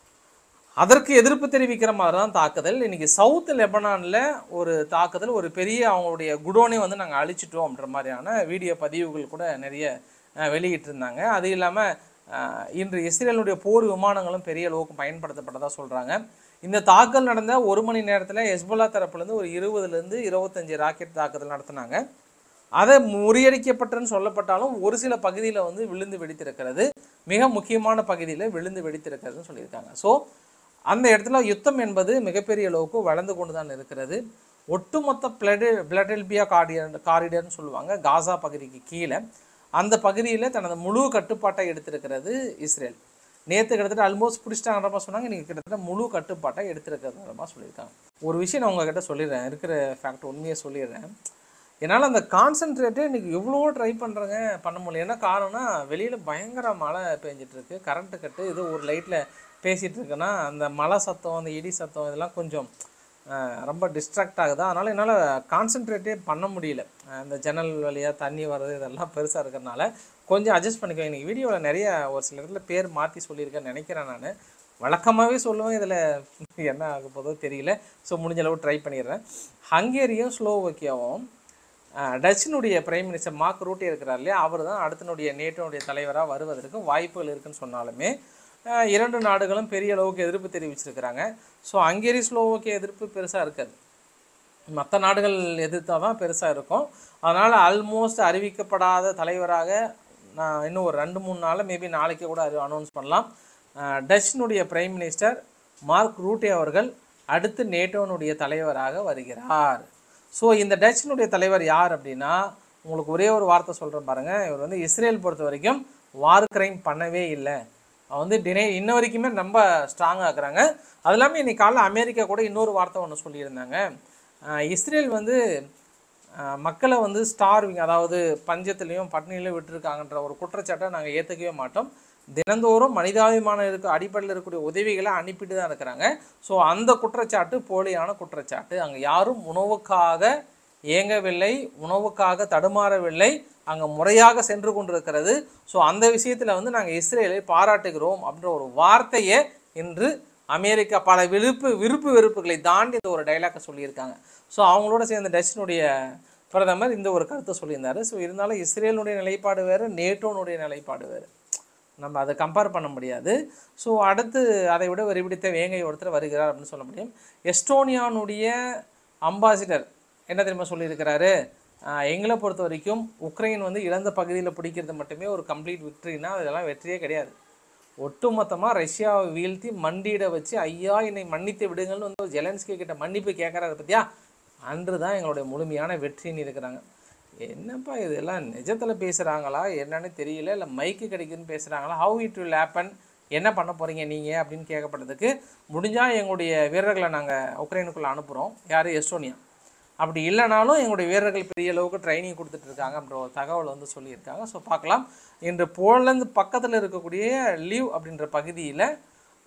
அதற்கு எதிர்ப்பு தெரிவிக்கிற மாதிரி தான் தாக்குதல் இன்னைக்கு சவுத் லெபனானில் ஒரு தாக்குதல் ஒரு பெரிய அவங்களுடைய குடோனே வந்து நாங்கள் அழிச்சிட்டோம் அப்படின்ற மாதிரியான வீடியோ பதிவுகள் கூட நிறைய அஹ், வெளியிட்டிருந்தாங்க அது இல்லாமல் இன்று இஸ்ரேலுடைய போர் விமானங்களும் பெரிய அளவுக்கு பயன்படுத்தப்பட்டதாக சொல்கிறாங்க இந்த தாக்கல் நடந்த ஒரு மணி நேரத்தில் ஹெஸ்புல்லா தரப்புலேருந்து ஒரு இருபதுலேருந்து இருபத்தஞ்சு ராக்கெட் தாக்குதல் நடத்தினாங்க அதை முறியடிக்கப்பட்டன்னு சொல்லப்பட்டாலும் ஒரு சில பகுதியில் வந்து விழுந்து வெடித்திருக்கிறது மிக முக்கியமான பகுதியில் விழுந்து வெடித்திருக்கிறதுன்னு சொல்லியிருக்காங்க ஸோ அந்த இடத்துல யுத்தம் என்பது மிகப்பெரிய அளவுக்கு வளர்ந்து கொண்டு தான் இருக்கிறது ஒட்டுமொத்த பிளடு பிளடெல்பியா காரிடர் காரிடர்னு சொல்லுவாங்க காசா பகுதிக்கு கீழே அந்த பகுதியில் தனது முழு கட்டுப்பாட்டை எடுத்திருக்கிறது இஸ்ரேல் நேற்று கிட்டத்தட்ட ஆல்மோஸ்ட் பிடிச்சிட்டாங்கிற மாதிரி சொன்னாங்க நீங்கள் கிட்டத்தட்ட முழு கட்டுப்பாட்டை எடுத்திருக்கிறதுங்கிற மாதிரி சொல்லியிருக்காங்க ஒரு விஷயம் நான் உங்ககிட்ட சொல்லிடுறேன் இருக்கிற ஃபேக்ட் உண்மையை சொல்லிடுறேன் என்னால் அந்த கான்சென்ட்ரேட்டே இன்றைக்கி எவ்வளோ ட்ரை பண்ணுறேங்க பண்ண முடியல என்ன காரணம்னா வெளியில் பயங்கர மழை பெஞ்சிட்டு இருக்கு கரண்ட்டு கட்டு இது ஒரு லைட்டில் பேசிகிட்டு இருக்குன்னா அந்த மழை சத்தம் அந்த இடி சத்தம் இதெல்லாம் கொஞ்சம் அஹ், ரொம்ப டிஸ்ட்ராக்ட் ஆகுது அதனால் என்னால் கான்சென்ட்ரேட்டே பண்ண முடியல அஹ், இந்த ஜன்னல் வழியாக தண்ணி வர்றது இதெல்லாம் பெருசாக இருக்கிறனால கொஞ்சம் அட்ஜஸ்ட் பண்ணிக்கோ இன்னைக்கு வீடியோவில் நிறைய ஒரு சில இடத்துல பேர் மாற்றி சொல்லியிருக்கேன்னு நினைக்கிறேன் நான் வழக்கமாகவே சொல்லுவேன் இதில் என்ன ஆக போதோ தெரியல ஸோ முடிஞ்ச அளவு ட்ரை பண்ணிடுறேன் ஹங்கேரியும் ஸ்லோவோக்கியாவும் அஹ், டச்சினுடைய பிரைம் மினிஸ்டர் மார்க் ரூட்டே இருக்கிறார் இல்லையா அவர் தான் அடுத்தனுடைய நேட்டோனுடைய தலைவராக வருவதற்கு வாய்ப்புகள் இருக்குன்னு சொன்னாலுமே அஹ், இரண்டு நாடுகளும் பெரிய அளவுக்கு எதிர்ப்பு தெரிவிச்சிருக்கிறாங்க ஸோ ஹங்கேரி ஸ்லோவோக்கிய எதிர்ப்பு பெருசாக இருக்காது மற்ற நாடுகள் எதிர்த்தா தான் பெருசாக இருக்கும் அதனால் ஆல்மோஸ்ட் அறிவிக்கப்படாத தலைவராக நான் இன்னும் ஒரு ரெண்டு மூணு நாளில் மேபி நாளைக்கே கூட அனௌன்ஸ் பண்ணலாம் அஹ், டச்சினுடைய பிரைம் மினிஸ்டர் மார்க் ரூட்டே அவர்கள் அடுத்து நேட்டோனுடைய தலைவராக வருகிறார் ஸோ இந்த டச்சினுடைய தலைவர் யார் அப்படின்னா உங்களுக்கு ஒரே ஒரு வார்த்தை சொல்கிறேன் பாருங்கள் இவர் வந்து இஸ்ரேல் பொறுத்த வரைக்கும் வார் கிரைம் பண்ணவே இல்லை அவன் வந்து டினை இன்ன வரைக்குமே ரொம்ப ஸ்ட்ராங்காக இருக்கிறாங்க அது இல்லாமல் இன்னைக்கு காலைல அமெரிக்கா கூட இன்னொரு வார்த்தை ஒன்று சொல்லியிருந்தாங்க அஹ் இஸ்ரேல் வந்து அஹ் மக்களை வந்து ஸ்டார்விங் அதாவது பஞ்சத்துலேயும் பட்டினிலையும் விட்டுருக்காங்கன்ற ஒரு குற்றச்சாட்டை நாங்கள் ஏற்றுக்கவே மாட்டோம் தினந்தோறும் மனிதாபிமானம் இருக்க அடிப்படையில் இருக்கக்கூடிய உதவிகளை அனுப்பிட்டு தான் இருக்கிறாங்க ஸோ அந்த குற்றச்சாட்டு போலியான குற்றச்சாட்டு அங்கே யாரும் உணவுக்காக இயங்கவில்லை உணவுக்காக தடுமாறவில்லை அங்கே முறையாக சென்று கொண்டிருக்கிறது ஸோ அந்த விஷயத்தில் வந்து நாங்கள் இஸ்ரேலை பாராட்டுகிறோம் அப்படின்ற ஒரு வார்த்தையை இன்று அமெரிக்கா பல விருப்பு விருப்பு வெறுப்புகளை தாண்டி இந்த ஒரு டைலாக்கை சொல்லியிருக்காங்க ஸோ அவங்களோட சேர்ந்த டச்சினுடைய பிரதமர் இந்த ஒரு கருத்தை சொல்லியிருந்தாரு ஸோ இருந்தாலும் இஸ்ரேலுடைய நிலைப்பாடு வேறு நேட்டோனுடைய நிலைப்பாடு வேறு நம்ம அதை கம்பேர் பண்ண முடியாது ஸோ அடுத்து அதை விட ஒரு பிடித்த வேங்கை ஒருத்தர் வருகிறார் அப்படின்னு சொல்ல முடியும் எஸ்டோனியானுடைய அம்பாசிடர் என்ன தெரியுமா சொல்லியிருக்கிறாரு ஆஹ் எங்களை பொறுத்த வரைக்கும் உக்ரைன் வந்து இழந்த பகுதியில் பிடிக்கிறது மட்டுமே ஒரு கம்ப்ளீட் விக்ட்ரினா அதெல்லாம் வெற்றியே கிடையாது ஒட்டுமொத்தமாக ரஷ்யாவை வீழ்த்தி மண்டியிட வச்சு ஐயா என்னை மன்னித்து விடுங்கள்னு வந்து ஜெலன்ஸ்கி கிட்ட மன்னிப்பு கேட்குறாரு பத்தியா அன்று தான் எங்களுடைய முழுமையான வெற்றின்னு இருக்கிறாங்க என்னப்பா இதெல்லாம் நிஜத்தில் பேசுகிறாங்களா என்னன்னு தெரியல இல்லை மைக்கு கிடைக்குதுன்னு பேசுகிறாங்களா ஹவு இட் வில் ஹேப்பன் என்ன பண்ண போகிறீங்க நீங்கள் அப்படின்னு கேட்கப்பட்டதுக்கு முடிஞ்சால் எங்களுடைய வீரர்களை நாங்கள் உக்ரைனுக்குள்ளே அனுப்புகிறோம் யார் எஸ்டோனியா அப்படி இல்லைனாலும் எங்களுடைய வீரர்கள் பெரிய அளவுக்கு ட்ரைனிங் கொடுத்துட்டு இருக்காங்க அப்படின்ற ஒரு தகவல் வந்து சொல்லியிருக்காங்க ஸோ பார்க்கலாம் இன்று போலந்து பக்கத்தில் இருக்கக்கூடிய லீவ் அப்படின்ற பகுதியில்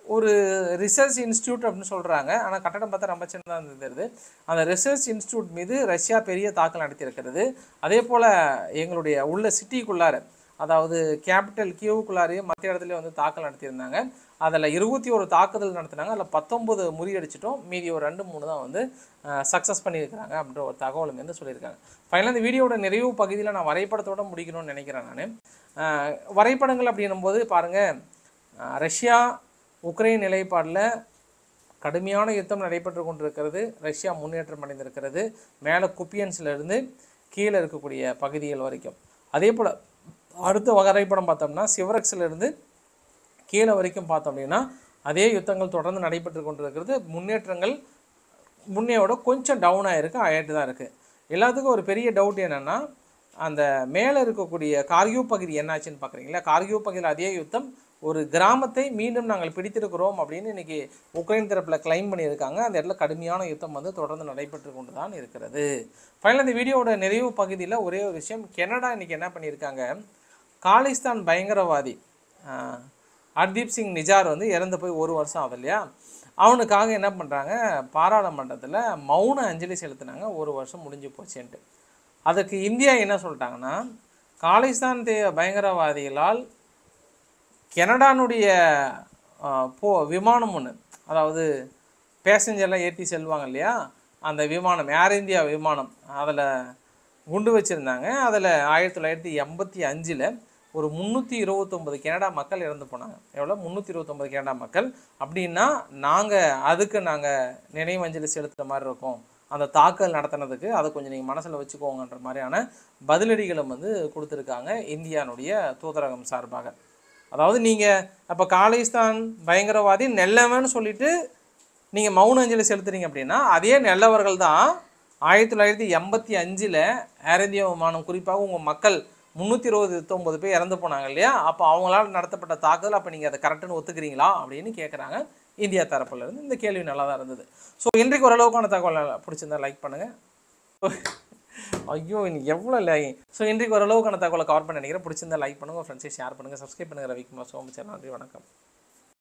ஒரு ரிசர்ச் இன்ஸ்டியூட் அப்படின்னு சொல்கிறாங்க ஆனால் கட்டடம் பார்த்தா ரொம்ப சின்னதாக இருந்தது அந்த ரிசர்ச் இன்ஸ்டியூட் மீது ரஷ்யா பெரிய தாக்கல் நடத்தியிருக்கிறது அதே போல் எங்களுடைய உள்ள சிட்டிக்குள்ளார அதாவது கேபிட்டல் கியூவுக்குள்ளாரையும் மற்ற இடத்துலையும் வந்து தாக்கல் நடத்தியிருந்தாங்க அதில் இருபத்தி ஒரு தாக்குதல் நடத்தினாங்க அதில் பத்தொம்பது முறியடிச்சிட்டோம் மீதி ஒரு ரெண்டு மூணு தான் வந்து சக்ஸஸ் பண்ணியிருக்கிறாங்க அப்படின்ற ஒரு தகவலும் வந்து சொல்லியிருக்காங்க ஃபைனலாக இந்த வீடியோட நிறைவு பகுதியில் நான் வரைபடத்தோட முடிக்கணும்னு நினைக்கிறேன் நான் வரைபடங்கள் அப்படின்னும் போது பாருங்கள் ரஷ்யா உக்ரைன் நிலைப்பாடில் கடுமையான யுத்தம் நடைபெற்று கொண்டிருக்கிறது ரஷ்யா முன்னேற்றம் அடைந்திருக்கிறது மேலே குப்பியன்ஸ்ல இருந்து கீழே இருக்கக்கூடிய பகுதிகள் வரைக்கும் அதே போல் அடுத்த வரைபடம் பார்த்தோம்னா சிவரக்ஸ்ல இருந்து கீழே வரைக்கும் பார்த்தோம் அப்படின்னா அதே யுத்தங்கள் தொடர்ந்து நடைபெற்று கொண்டிருக்கிறது முன்னேற்றங்கள் முன்னையோட கொஞ்சம் டவுன் ஆகிருக்கு ஆகிட்டு தான் இருக்குது எல்லாத்துக்கும் ஒரு பெரிய டவுட் என்னென்னா அந்த மேலே இருக்கக்கூடிய கார்கியூ பகுதி என்னாச்சுன்னு பார்க்குறீங்களா கார்கியூ பகுதியில் அதே யுத்தம் ஒரு கிராமத்தை மீண்டும் நாங்கள் பிடித்திருக்கிறோம் அப்படின்னு இன்னைக்கு உக்ரைன் தரப்பில் கிளைம் பண்ணியிருக்காங்க அந்த இடத்துல கடுமையான யுத்தம் வந்து தொடர்ந்து நடைபெற்று கொண்டு தான் இருக்கிறது ஃபைனல் இந்த வீடியோவோட நிறைவு பகுதியில் ஒரே ஒரு விஷயம் கனடா இன்னைக்கு என்ன பண்ணியிருக்காங்க காலிஸ்தான் பயங்கரவாதி ஆஹ், ஹர்தீப் சிங் நிஜார் வந்து இறந்து போய் ஒரு வருஷம் ஆகுது இல்லையா அவனுக்காக என்ன பண்ணுறாங்க பாராளுமன்றத்தில் மௌன அஞ்சலி செலுத்தினாங்க ஒரு வருஷம் முடிஞ்சு போச்சுன்ட்டு அதுக்கு இந்தியா என்ன சொல்லிட்டாங்கன்னா காலிஸ்தான் தே பயங்கரவாதிகளால் கனடானுடைய ஆஹ், போ விமானம் ஒன்று அதாவது பேசஞ்சர்லாம் ஏற்றி செல்வாங்க இல்லையா அந்த விமானம் ஏர் இந்தியா விமானம் அதில் குண்டு வச்சுருந்தாங்க அதில் ஆயிரத்தி தொள்ளாயிரத்தி எண்பத்தி அஞ்சில் ஒரு முந்நூற்றி இருபத்தொம்பது கனடா மக்கள் இறந்து போனாங்க எவ்வளோ முந்நூற்றி இருபத்தொம்பது கனடா மக்கள் அப்படின்னா நாங்கள் அதுக்கு நாங்கள் நினைவஞ்சலி செலுத்துகிற மாதிரி இருக்கோம் அந்த தாக்கல் நடத்தினதுக்கு அதை கொஞ்சம் நீங்கள் மனசில் வச்சுக்கோங்கன்ற மாதிரியான பதிலடிகளும் வந்து கொடுத்துருக்காங்க இந்தியானுடைய தூதரகம் சார்பாக அதாவது நீங்கள் அப்போ காலிஸ்தான் பயங்கரவாதி நெல்லவன்னு சொல்லிட்டு நீங்கள் மௌன அஞ்சலி செலுத்துறீங்க அப்படின்னா அதே நல்லவர்கள் தான் ஆயிரத்தி தொள்ளாயிரத்தி எண்பத்தி அஞ்சில் ஏர் இந்தியா விமானம் குறிப்பாக உங்கள் மக்கள் முந்நூற்றி இருபத்தொம்பது பேர் இறந்து போனாங்க இல்லையா அப்போ அவங்களால் நடத்தப்பட்ட தாக்குதல் அப்போ நீங்கள் அதை கரெக்டுன்னு ஒத்துக்கிறீங்களா அப்படின்னு கேட்குறாங்க இந்தியா தரப்புல இருந்து இந்த கேள்வி நல்லா தான் இருந்தது ஸோ இன்றைக்கு ஓரளவுக்கான தகவல் பிடிச்சிருந்தா லைக் பண்ணுங்கள் ஐயோ இன்னைக்கு எவ்வளோ இல்லை ஸோ இன்றைக்கு ஓரளவுக்கான தகவலை கவர் பண்ண நினைக்கிறேன் பிடிச்சிருந்தா லைக் பண்ணுங்கள் ஃப்ரெண்ட்ஸை ஷேர் பண்ணுங்கள் சப்ஸ்கிரைப் பண்ணுங்கள் ரவிக்குமார் சோமச்சர் நன்றி வணக்கம்